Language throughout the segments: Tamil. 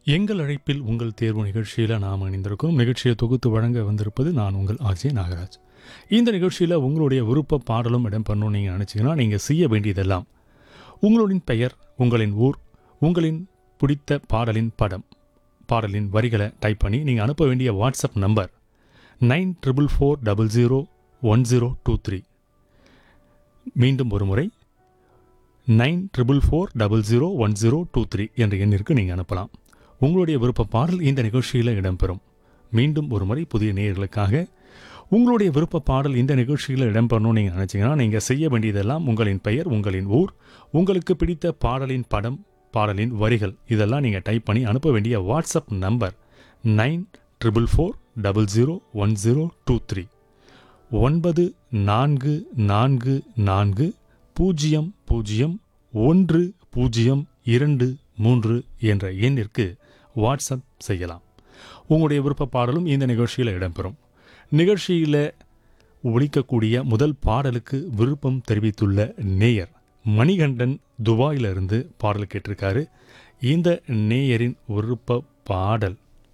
எங்கள் அழைப்பில் உங்கள் தேர்வு நிகழ்ச்சியில் நாம் இணைந்திருக்கிறோம் நிகழ்ச்சியை தொகுத்து வழங்க வந்திருப்பது நான் உங்கள் ஆர்ஜே நாகராஜ் இந்த நிகழ்ச்சியில் உங்களுடைய விருப்ப பாடலும் இடம்பெறணும்னு நீங்கள் நினச்சிங்கன்னா நீங்கள் செய்ய வேண்டியதெல்லாம் உங்களின் பெயர் உங்களின் ஊர் உங்களின் பிடித்த பாடலின் படம் பாடலின் வரிகளை டைப் பண்ணி நீங்கள் அனுப்ப வேண்டிய WhatsApp number nine triple four double zero one zero two three மீண்டும் ஒரு முறை nine triple four double zero one zero two three என்ற எண்ணிற்கு நீங்கள் அனுப்பலாம் உங்களுடைய விருப்ப பாடல் இந்த நிகழ்ச்சியில் இடம்பெறும் மீண்டும் ஒரு முறை புதிய நேயர்களுக்காக உங்களுடைய விருப்ப பாடல் இந்த நிகழ்ச்சியில் இடம்பெறணும்னு நீங்கள் நினச்சிங்கன்னா நீங்கள் செய்ய வேண்டியதெல்லாம் உங்களின் பெயர் உங்களின் ஊர் உங்களுக்கு பிடித்த பாடலின் படம் பாடலின் வரிகள் இதெல்லாம் நீங்கள் டைப் பண்ணி அனுப்ப வேண்டிய WhatsApp number nine triple four double zero one zero two three ஒன்பது நான்கு நான்கு நான்கு பூஜ்ஜியம் பூஜ்ஜியம் ஒன்று பூஜ்ஜியம் இரண்டு மூன்று என்ற எண்ணிற்கு வாட்ஸ்அப் செய்யலாம் உங்களுடைய விருப்ப பாடலும் இந்த நிகழ்ச்சியில் இடம்பெறும் நிகழ்ச்சியில் ஒழிக்கக்கூடிய முதல் பாடலுக்கு விருப்பம் தெரிவித்துள்ள நேயர் மணிகண்டன் துபாயிலிருந்து பாடல் கேட்டிருக்காரு இந்த நேயரின் விருப்ப பாடல்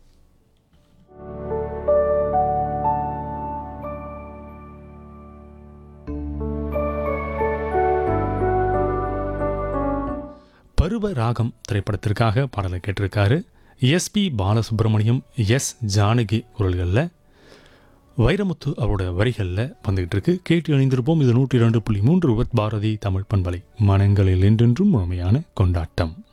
பருவ ராகம் திரைப்படத்திற்காக பாடலை கேட்டிருக்காரு எஸ்பி பாலசுப்ரமணியம் எஸ் ஜானகி குரல்களில் வைரமுத்து அவரோட வரிகளில் வந்துகிட்டு இருக்கு கேட்டு இணைந்திருப்போம் இது நூற்றி இரண்டு புள்ளி மூன்று விபத் பாரதி தமிழ் பண்பலை மனங்களில் என்றென்றும் முழுமையான கொண்டாட்டம்